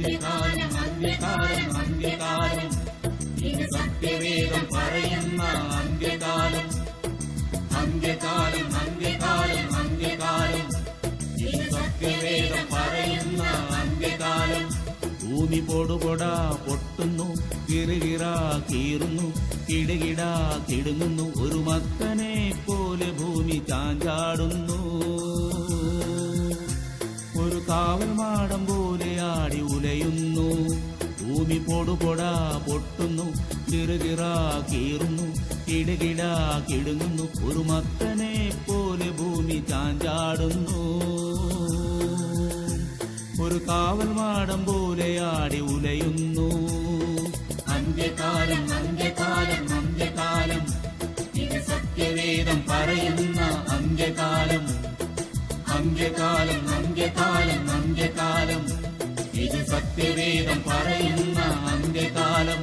അന്ത്യകാലം അന്ത്യകാലം അന്ത്യകാലം ഇത് സത്യവേദം പറയുന്ന അന്ത്യകാലം അന്ത്യകാലം അന്ത്യകാലം അന്ത്യകാലം ഇത് സത്യവേദം പറയുന്ന അന്ത്യകാലം ഭൂമി പൊടുപൊടാ പൊട്ടുന്നു കിറുകിറ കീറുന്നു കിടുകിട കിടുങ്ങുന്നു ഒരു മക്കനെ പോലെ ഭൂമി ചാഞ്ചാടുന്നു ഒരു കാവൽ മാടം പോലെ ആടി ഉലയുന്നു ഭൂമി പൊടുപൊടാ പൊട്ടുന്നു കിറുകിറ കീറുന്നു കിടുകിട കിടുങ്ങുന്നു ഒരു മത്തനെ പോലെ ഭൂമി ചാഞ്ചാടുന്നു ഒരു കാവൽ മാടം പോലെ ആടി ഉലയുന്നു അന്ത്യകാലം അന്ത്യകാലം അന്ത്യകാലം ഇത് സത്യവേദം പറയുന്ന അന്ത്യകാലം അന്ത്യകാലം അന്ത്യകാലം അന്ത്യകാലം ഇത് സത്യവേദം പറയുന്ന അന്ത്യകാലം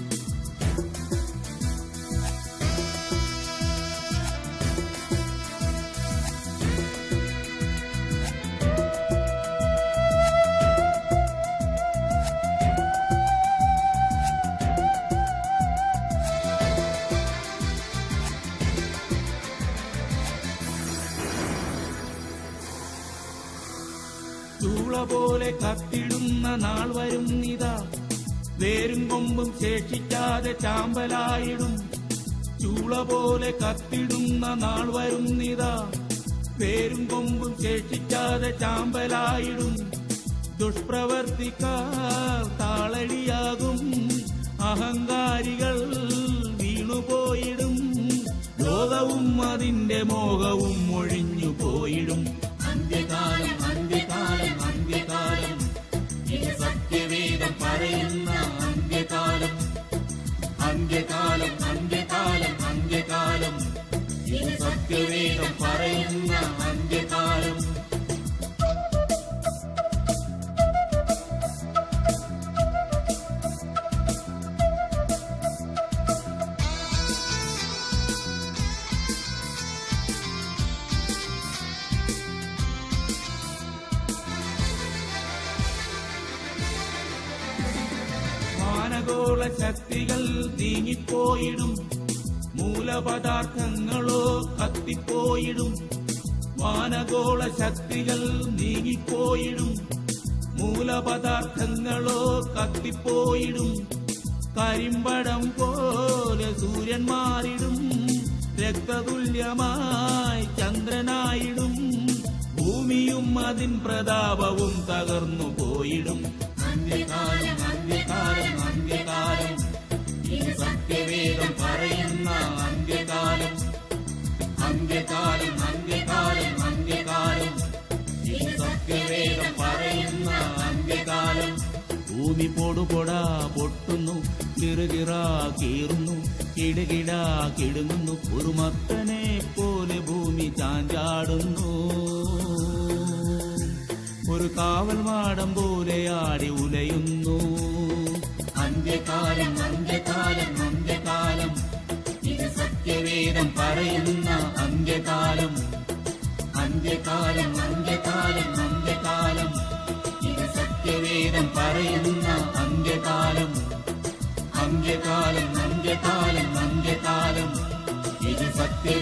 ചൂള പോലെ കത്തിടുന്ന നാൾ വരുന്നിതാ വേരും കൊമ്പും ശേഷിക്കാതെ ചാമ്പലായിടും ചൂള പോലെ കത്തിടുന്ന നാൾ വരുന്നിതാ വേരും കൊമ്പും ശേഷിക്കാതെ ചാമ്പലായിടും ദുഷ്പ്രവർത്തിക്കാർ താളടിയാകും അഹങ്കാരികൾ വീണുപോയിടും ലോകവും അതിന്റെ മോഹവും ഒഴിഞ്ഞു പോയിടും അന്ത്യകാലം അന്ത്യകാലം അന്ത്യകാലം ഇത് സത്യവേദം പറയുന്ന അന്ത്യകാലം അന്ത്യകാലം അന്ത്യകാലം അന്ത്യകാലം ഇത് സത്യവേദം പറയുന്ന അന്ത്യകാലം മാനഗോള ശക്തികൾ നീങ്ങിപ്പോയിടും മൂലപദാർത്ഥങ്ങളോ കത്തിപ്പോയിടും മാനഗോള ശക്തികൾ നീങ്ങിപ്പോയിടും മൂലപദാർത്ഥങ്ങളോ കത്തിപ്പോയിടും കരിമ്പടം പോലെ സൂര്യൻ മാറിടും രക്തതുല്യമായി ചന്ദ്രനായിടും ഭൂമിയും അതിൻ പ്രതാപവും തകർന്നു പോയിടും അന്ത്യകാലം അന്ത്യകാലം അന്ത്യകാലം ഇത് സത്യവേദം പറയുന്ന അന്ത്യകാലം അന്ത്യകാലം അന്ത്യകാലം അന്ത്യകാലം ഇത് സത്യവേദം പറയുന്ന അന്ത്യകാലം ഭൂമി പൊടുപൊടാ പൊട്ടുന്നു കിറുകിറ കീറുന്നു കിടുകിട കിടുങ്ങുന്നു ഒരു മത്തനെ പോലെ ഭൂമി ചാഞ്ചാടുന്നു ഒരു കാവൽ മാടം പോലെ ആടി ഉലയുന്നു അന്ത്യകാലം അന്ത്യകാലം അന്ത്യകാലം ഇത് സത്യവേദം പറയുന്ന അന്ത്യകാലം അന്ത്യകാലം അന്ത്യകാലം അന്ത്യകാലം ഇത് സത്യവേദം പറയുന്ന അന്ത്യകാലം അന്ത്യകാലം അന്ത്യകാലം അന്ത്യകാലം ഇത് സത്യ